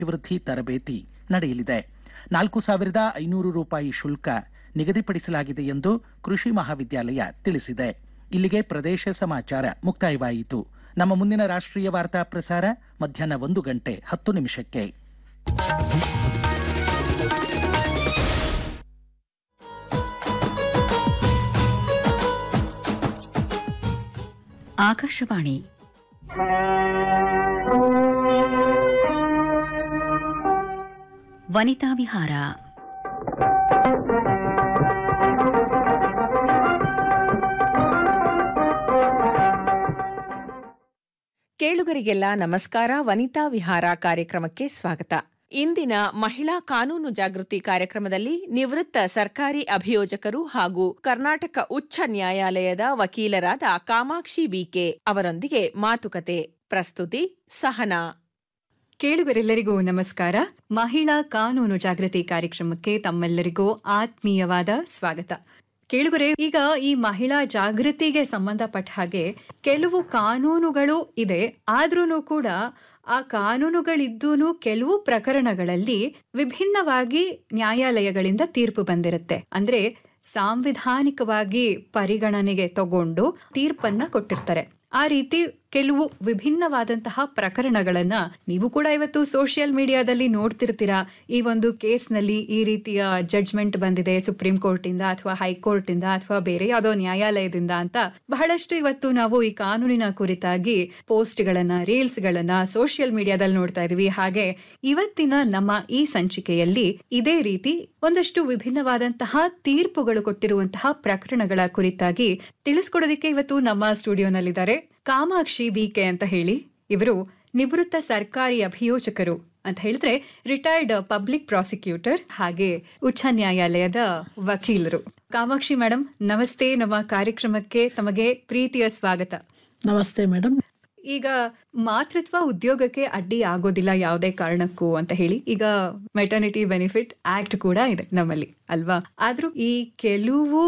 ಅಭಿವೃದ್ಧಿ ತರಬೇತಿ ನಡೆಯಲಿದೆ ನಾಲ್ಕು ಸಾವಿರದ ಐನೂರು ರೂಪಾಯಿ ಶುಲ್ಕ ನಿಗದಿಪಡಿಸಲಾಗಿದೆ ಎಂದು ಕೃಷಿ ಮಹಾವಿದ್ಯಾಲಯ ತಿಳಿಸಿದೆ ಇಲ್ಲಿಗೆ ಪ್ರದೇಶ ಸಮಾಚಾರ ಮುಕ್ತಾಯವಾಯಿತು ನಮ್ಮ ಮುಂದಿನ ರಾಷ್ಟ್ರೀಯ ವಾರ್ತಾ ಪ್ರಸಾರ ಮಧ್ಯಾಹ್ನ ಒಂದು ಗಂಟೆ ಹತ್ತು ನಿಮಿಷಕ್ಕೆ ಆಕಾಶವಾಣಿ ವನಿತಾ ವಿಹಾರ ಕೇಳುಗರಿಗೆಲ್ಲ ನಮಸ್ಕಾರ ವನಿತಾ ವಿಹಾರ ಕಾರ್ಯಕ್ರಮಕ್ಕೆ ಸ್ವಾಗತ ಇಂದಿನ ಮಹಿಳಾ ಕಾನೂನು ಜಾಗೃತಿ ಕಾರ್ಯಕ್ರಮದಲ್ಲಿ ನಿವೃತ್ತ ಸರ್ಕಾರಿ ಅಭಿಯೋಜಕರು ಹಾಗೂ ಕರ್ನಾಟಕ ಉಚ್ಚ ನ್ಯಾಯಾಲಯದ ವಕೀಲರಾದ ಕಾಮಾಕ್ಷಿ ಬಿಕೆ ಅವರೊಂದಿಗೆ ಮಾತುಕತೆ ಪ್ರಸ್ತುತಿ ಸಹನಾ ಕೇಳುಗರೆಲ್ಲರಿಗೂ ನಮಸ್ಕಾರ ಮಹಿಳಾ ಕಾನೂನು ಜಾಗೃತಿ ಕಾರ್ಯಕ್ರಮಕ್ಕೆ ತಮ್ಮೆಲ್ಲರಿಗೂ ಆತ್ಮೀಯವಾದ ಸ್ವಾಗತ ಕೇಳುಗರೆ ಈಗ ಈ ಮಹಿಳಾ ಜಾಗೃತಿಗೆ ಸಂಬಂಧಪಟ್ಟ ಹಾಗೆ ಕೆಲವು ಕಾನೂನುಗಳು ಇದೆ ಆದ್ರೂ ಕೂಡ ಆ ಕಾನೂನುಗಳಿದ್ದೂ ಕೆಲವು ಪ್ರಕರಣಗಳಲ್ಲಿ ವಿಭಿನ್ನವಾಗಿ ನ್ಯಾಯಾಲಯಗಳಿಂದ ತೀರ್ಪು ಬಂದಿರುತ್ತೆ ಅಂದ್ರೆ ಸಾಂವಿಧಾನಿಕವಾಗಿ ಪರಿಗಣನೆಗೆ ತಗೊಂಡು ತೀರ್ಪನ್ನ ಕೊಟ್ಟಿರ್ತಾರೆ ಆ ರೀತಿ ಕೆಲವು ವಿಭಿನ್ನವಾದಂತಹ ಪ್ರಕರಣಗಳನ್ನ ನೀವು ಕೂಡ ಇವತ್ತು ಸೋಷಿಯಲ್ ಮೀಡಿಯಾದಲ್ಲಿ ನೋಡ್ತಿರ್ತೀರಾ ಈ ಒಂದು ಕೇಸ್ನಲ್ಲಿ ಈ ರೀತಿಯ ಜಡ್ಜ್ಮೆಂಟ್ ಬಂದಿದೆ ಸುಪ್ರೀಂ ಕೋರ್ಟ್ ಇಂದ ಅಥವಾ ಹೈಕೋರ್ಟ್ ಇಂದ ಅಥವಾ ಬೇರೆ ಯಾವುದೋ ನ್ಯಾಯಾಲಯದಿಂದ ಅಂತ ಬಹಳಷ್ಟು ಇವತ್ತು ನಾವು ಈ ಕಾನೂನಿನ ಕುರಿತಾಗಿ ಪೋಸ್ಟ್ ಗಳನ್ನ ರೀಲ್ಸ್ ಗಳನ್ನ ಸೋಷಿಯಲ್ ಮೀಡಿಯಾದಲ್ಲಿ ನೋಡ್ತಾ ಇದೀವಿ ಹಾಗೆ ಇವತ್ತಿನ ನಮ್ಮ ಈ ಸಂಚಿಕೆಯಲ್ಲಿ ಇದೇ ರೀತಿ ಒಂದಷ್ಟು ವಿಭಿನ್ನವಾದಂತಹ ತೀರ್ಪುಗಳು ಕೊಟ್ಟಿರುವಂತಹ ಪ್ರಕರಣಗಳ ಕುರಿತಾಗಿ ತಿಳಿಸ್ಕೊಡೋದಕ್ಕೆ ಇವತ್ತು ನಮ್ಮ ಸ್ಟುಡಿಯೋನಲ್ಲಿದ್ದಾರೆ ಕಾಮಾಕ್ಷಿ ಬಿಕೆ ಅಂತ ಹೇಳಿ ಇವರು ನಿವೃತ್ತ ಸರ್ಕಾರಿ ಅಭಿಯೋಜಕರು ಅಂತ ಹೇಳಿದ್ರೆ ರಿಟೈರ್ಡ್ ಪಬ್ಲಿಕ್ ಪ್ರಾಸಿಕ್ಯೂಟರ್ ಹಾಗೆ ಉಚ್ಚ ನ್ಯಾಯಾಲಯದ ವಕೀಲರು ಕಾಮಾಕ್ಷಿ ಮೇಡಮ್ ನಮಸ್ತೆ ನಮ್ಮ ಕಾರ್ಯಕ್ರಮಕ್ಕೆ ತಮಗೆ ಪ್ರೀತಿಯ ಸ್ವಾಗತ ನಮಸ್ತೆ ಮೇಡಮ್ ಈಗ ಮಾತೃತ್ವ ಉದ್ಯೋಗಕ್ಕೆ ಅಡ್ಡಿ ಆಗೋದಿಲ್ಲ ಯಾವುದೇ ಕಾರಣಕ್ಕೂ ಅಂತ ಹೇಳಿ ಈಗ ಮೆಟರ್ನಿಟಿ ಬೆನಿಫಿಟ್ ಆಕ್ಟ್ ಕೂಡ ಇದೆ ನಮ್ಮಲ್ಲಿ ಅಲ್ವಾ ಆದ್ರೂ ಈ ಕೆಲವು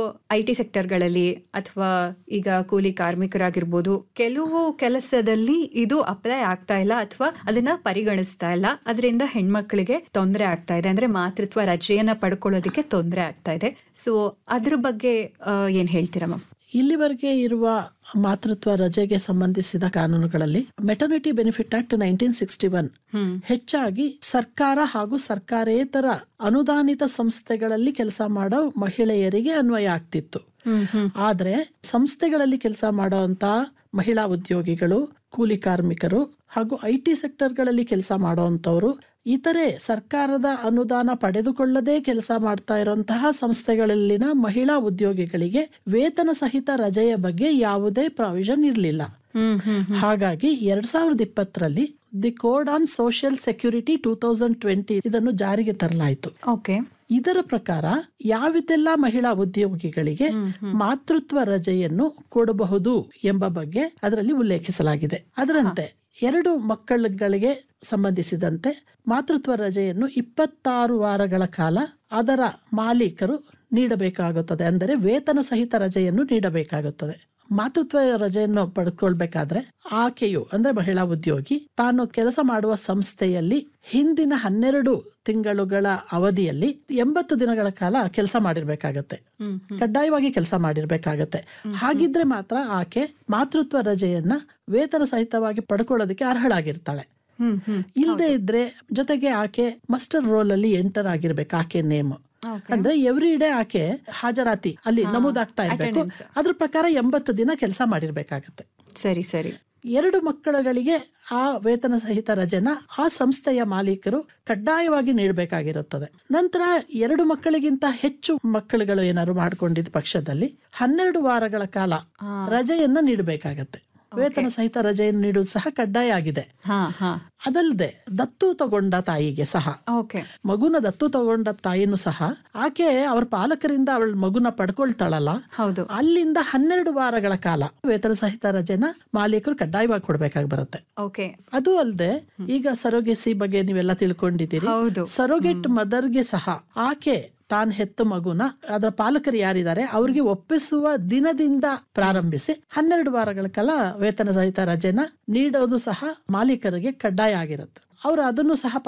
ಐ ಟಿ ಸೆಕ್ಟರ್ಗಳಲ್ಲಿ ಅಥವಾ ಈಗ ಕೂಲಿ ಕಾರ್ಮಿಕರಾಗಿರ್ಬೋದು ಕೆಲವು ಕೆಲಸದಲ್ಲಿ ಇದು ಅಪ್ಲೈ ಆಗ್ತಾ ಇಲ್ಲ ಅಥವಾ ಅದನ್ನ ಪರಿಗಣಿಸ್ತಾ ಇಲ್ಲ ಅದರಿಂದ ಹೆಣ್ಮಕ್ಳಿಗೆ ತೊಂದರೆ ಆಗ್ತಾ ಇದೆ ಅಂದ್ರೆ ಮಾತೃತ್ವ ರಜೆಯನ್ನ ಪಡ್ಕೊಳ್ಳೋದಕ್ಕೆ ತೊಂದರೆ ಆಗ್ತಾ ಇದೆ ಸೊ ಅದ್ರ ಬಗ್ಗೆ ಆ, ಏನ್ ಹೇಳ್ತೀರಾ ಮ್ಯಾಮ್ ಇಲ್ಲಿವರೆಗೆ ಇರುವ ಮಾತೃತ್ವ ರಜೆಗೆ ಸಂಬಂಧಿಸಿದ ಕಾನೂನುಗಳಲ್ಲಿ maternity benefit act nineteen sixty one ಹೆಚ್ಚಾಗಿ ಸರ್ಕಾರ ಹಾಗೂ ಸರ್ಕಾರೇತರ ಅನುದಾನಿತ ಸಂಸ್ಥೆಗಳಲ್ಲಿ ಕೆಲಸ ಮಾಡೋ ಮಹಿಳೆಯರಿಗೆ ಅನ್ವಯ ಆಗ್ತಿತ್ತು ಆದ್ರೆ ಸಂಸ್ಥೆಗಳಲ್ಲಿ ಕೆಲಸ ಮಾಡುವಂತ ಮಹಿಳಾ ಉದ್ಯೋಗಿಗಳು ಕೂಲಿ ಕಾರ್ಮಿಕರು ಹಾಗೂ ಐ ಟಿ ಸೆಕ್ಟರ್ಗಳಲ್ಲಿ ಕೆಲಸ ಮಾಡುವಂತವರು ಇತರೆ ಸರ್ಕಾರದ ಅನುದಾನ ಪಡೆದುಕೊಳ್ಳದೆ ಕೆಲಸ ಮಾಡ್ತಾ ಇರುವಂತಹ ಸಂಸ್ಥೆಗಳಲ್ಲಿನ ಮಹಿಳಾ ಉದ್ಯೋಗಿಗಳಿಗೆ ವೇತನ ಸಹಿತ ರಜೆಯ ಬಗ್ಗೆ ಯಾವುದೇ ಪ್ರಾವಿಷನ್ ಇರಲಿಲ್ಲ ಹಾಗಾಗಿ ಎರಡ್ ಸಾವಿರದ ಇಪ್ಪತ್ತರಲ್ಲಿ the code on social security two thousand twenty ಇದನ್ನು ಜಾರಿಗೆ ತರಲಾಯಿತು ಓಕೆ ಇದರ ಪ್ರಕಾರ ಯಾವಿದೆಲ್ಲ ಮಹಿಳಾ ಉದ್ಯೋಗಿಗಳಿಗೆ ಮಾತೃತ್ವ ರಜೆಯನ್ನು ಕೊಡಬಹುದು ಎಂಬ ಬಗ್ಗೆ ಅದರಲ್ಲಿ ಉಲ್ಲೇಖಿಸಲಾಗಿದೆ ಅದರಂತೆ ಎರಡು ಮಕ್ಕಳುಗಳಿಗೆ ಸಂಬಂಧಿಸಿದಂತೆ ಮಾತೃತ್ವ ರಜೆಯನ್ನು ಇಪ್ಪತ್ತಾರು ವಾರಗಳ ಕಾಲ ಅದರ ಮಾಲೀಕರು ನೀಡಬೇಕಾಗುತ್ತದೆ ಅಂದರೆ ವೇತನ ಸಹಿತ ರಜೆಯನ್ನು ನೀಡಬೇಕಾಗುತ್ತದೆ ಮಾತೃತ್ವ ರಜೆಯನ್ನು ಪಡ್ಕೊಳ್ಬೇಕಾದ್ರೆ ಆಕೆಯು ಅಂದ್ರೆ ಮಹಿಳಾ ಉದ್ಯೋಗಿ ತಾನು ಕೆಲಸ ಮಾಡುವ ಸಂಸ್ಥೆಯಲ್ಲಿ ಹಿಂದಿನ ಹನ್ನೆರಡು ತಿಂಗಳುಗಳ ಅವಧಿಯಲ್ಲಿ ಎಂಬತ್ತು ದಿನಗಳ ಕಾಲ ಕೆಲಸ ಮಾಡಿರ್ಬೇಕಾಗತ್ತೆ ಕಡ್ಡಾಯವಾಗಿ ಕೆಲಸ ಮಾಡಿರ್ಬೇಕಾಗತ್ತೆ ಹಾಗಿದ್ರೆ ಮಾತ್ರ ಆಕೆ ಮಾತೃತ್ವ ರಜೆಯನ್ನ ವೇತನ ಸಹಿತವಾಗಿ ಪಡ್ಕೊಳ್ಳೋದಕ್ಕೆ ಅರ್ಹಳಾಗಿರ್ತಾಳೆ ಹ್ಮ್ ಹ್ಮ್ ಇಲ್ಲದೆ ಇದ್ರೆ ಜೊತೆಗೆ ಆಕೆ ಮಸ್ಟರ್ ರೋಲ್ ಅಲ್ಲಿ ಎಂಟರ್ ಆಗಿರ್ಬೇಕು ಆಕೆ ನೇಮ್ Okay. ಅಂದ್ರೆ ಎವ್ರಿ ಡೇ ಆಕೆ ಹಾಜರಾತಿ ಅಲ್ಲಿ ನಮೂದಾಗ್ತಾ ಇರ್ಬೇಕು attendance. ಅದ್ರ ಪ್ರಕಾರ ಎಂಬತ್ತು ದಿನ ಕೆಲಸ ಮಾಡಿರ್ಬೇಕಾಗತ್ತೆ ಸರಿ ಸರಿ ಎರಡು ಮಕ್ಕಳುಗಳಿಗೆ ಆ ವೇತನ ಸಹಿತ ರಜೆನ ಆ ಸಂಸ್ಥೆಯ ಮಾಲೀಕರು ಕಡ್ಡಾಯವಾಗಿ ನೀಡಬೇಕಾಗಿರುತ್ತದೆ ನಂತರ ಎರಡು ಮಕ್ಕಳಿಗಿಂತ ಹೆಚ್ಚು ಮಕ್ಕಳುಗಳು ಏನಾದ್ರು ಮಾಡ್ಕೊಂಡಿದ್ದ ಪಕ್ಷದಲ್ಲಿ ಹನ್ನೆರಡು ವಾರಗಳ ಕಾಲ ರಜೆಯನ್ನ ನೀಡಬೇಕಾಗತ್ತೆ ವೇತನ ಸಹಿತ ರಜೆಯನ್ನು ನೀಡುವುದು ಸಹ ಕಡ್ಡಾಯ ಆಗಿದೆ ಹಾ ಹಾ ಅದಲ್ಲದೆ ದತ್ತು ತಗೊಂಡ ತಾಯಿಗೆ ಸಹ ಓಕೆ ಮಗುನ ದತ್ತು ತಗೊಂಡ ತಾಯಿನೂ ಸಹ ಆಕೆ ಅವ್ರ ಪಾಲಕರಿಂದ ಅವಳ ಮಗುನ ಪಡ್ಕೊಳ್ತಾಳಲ್ಲ ಹೌದು ಅಲ್ಲಿಂದ ಹನ್ನೆರಡು ವಾರಗಳ ಕಾಲ ವೇತನ ಸಹಿತ ರಜೆನ ಮಾಲೀಕರು ಕಡ್ಡಾಯವಾಗಿ ಕೊಡ್ಬೇಕಾಗಿ ಬರುತ್ತೆ ಓಕೆ ಅದು ಅಲ್ಲದೆ ಈಗ ಸರೋಗೆಸಿ ಬಗ್ಗೆ ನೀವೆಲ್ಲ ತಿಳ್ಕೊಂಡಿದ್ದೀರಿ ಹೌದು ಸರೋಗೆಟ್ ಮದರ್ಗೆ ಸಹ ಆಕೆ ತಾನ್ ಹೆತ್ತ ಮಗುನ ಅದರ ಪಾಲಕರು ಯಾರಿದ್ದಾರೆ ಅವ್ರಿಗೆ ಒಪ್ಪಿಸುವ ದಿನದಿಂದ ಪ್ರಾರಂಭಿಸಿ ಹನ್ನೆರಡು ವಾರಗಳ ಕಾಲ ವೇತನ ಸಹಿತ ರಜೆನ ನೀಡೋದು ಸಹ ಮಾಲೀಕರಿಗೆ ಕಡ್ಡಾಯ ಆಗಿರುತ್ತೆ ಅವರು ಅದನ್ನು ಸಹ